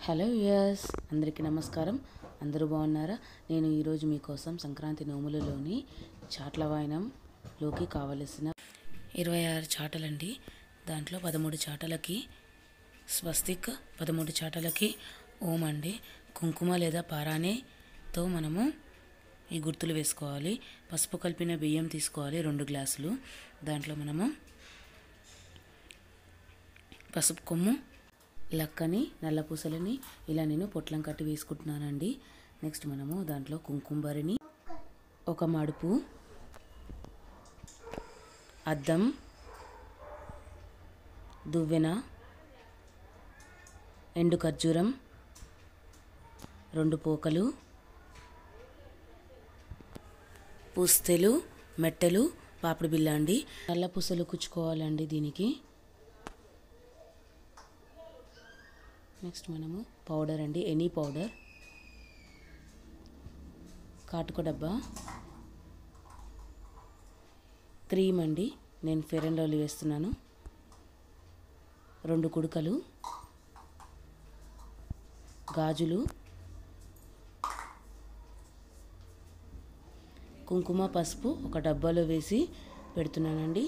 hello yes అందరికీ నమస్కారం అందరూ బాగున్నారా నేను ఈరోజు మీకోసం సంక్రాంతి నోములలోని చాట్ల వాయనంలోకి కావలసిన ఇరవై ఆరు చాటలండి దాంట్లో పదమూడు చాటలకి స్వస్తిక్ పదమూడు చాటలకి ఓం అండి కుంకుమ లేదా పారాణితో మనము ఈ గుర్తులు వేసుకోవాలి పసుపు కలిపిన బియ్యం తీసుకోవాలి రెండు గ్లాసులు దాంట్లో మనము పసుపు కొమ్ము లక్కని నల్ల పూసలని ఇలా నేను పొట్లం కట్టి వేసుకుంటున్నానండి నెక్స్ట్ మనము దాంట్లో కుంకుమరిని ఒక మడుపు అద్దం దువ్వెన ఎండు ఖర్జూరం రెండు పోకలు పుస్తెలు మెట్టెలు పాపిడి బిల్ల అండి నల్ల పూసలు కుచ్చుకోవాలండి దీనికి నెక్స్ట్ మనము పౌడర్ అండి ఎనీ పౌడర్ కాటుక డబ్బా క్రీమ్ అండి నేను ఫెర్ అండ్ లవ్లీ వేస్తున్నాను రెండు కుడుకలు గాజులు కుంకుమ పసుపు ఒక డబ్బాలో వేసి పెడుతున్నానండి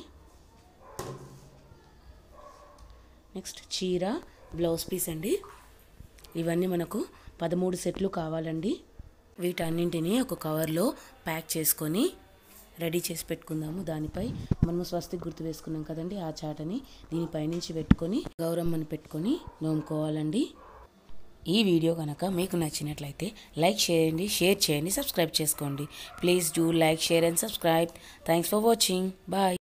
నెక్స్ట్ చీర బ్లౌజ్ పీస్ అండి ఇవన్నీ మనకు పదమూడు సెట్లు కావాలండి వీటన్నింటినీ ఒక కవర్లో ప్యాక్ చేసుకొని రెడీ చేసి పెట్టుకుందాము దానిపై మనము స్వస్తిక్ గుర్తు వేసుకున్నాం కదండి ఆ చాటని దీనిపై నుంచి పెట్టుకొని గౌరమ్మని పెట్టుకొని నోముకోవాలండి ఈ వీడియో కనుక మీకు నచ్చినట్లయితే లైక్ చేయండి షేర్ చేయండి సబ్స్క్రైబ్ చేసుకోండి please do like share and subscribe thanks for watching bye